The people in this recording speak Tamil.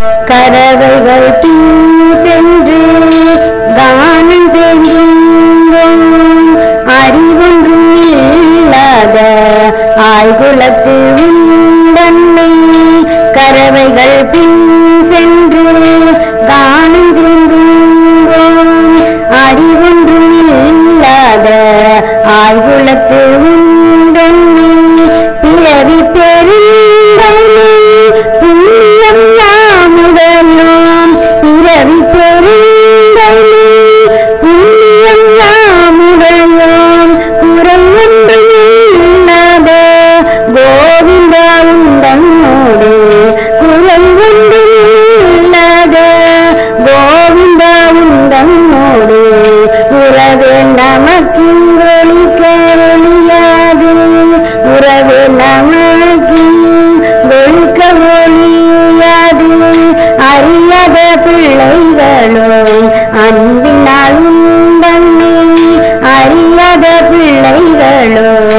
கறவைகள் பின் சென்று கானம் செய்யும் அறிவொன்றும் இல்லாத ஆய்குலத்து உண்டன்னை கறவைகள் பின் சென்று கானம் செய்யும் அறிவொன்றும் இல்லாத ஆய்குலத்து உண்டன்னை பிறவி பெருந்தன்னை புண்ணியம் யாமுடலாம் பிறவி பெருந்தன்னை புண்ணியம் யாமுடையோம் குறை ஒன்றும் இல்லாத கோவிந்த உண்டனோடு குறை ஒன்றும் இல்லாத கோவிந்த உண்டனோடு உறவே நமக்கு ஒளிக்க ஒளியாது உறவே நமக்கு ஒழிக்க ஒளியாது அறியாத பிள்ளைகளோ அன்பினால் உண்டன்னை அறியாத பிள்ளைகளோ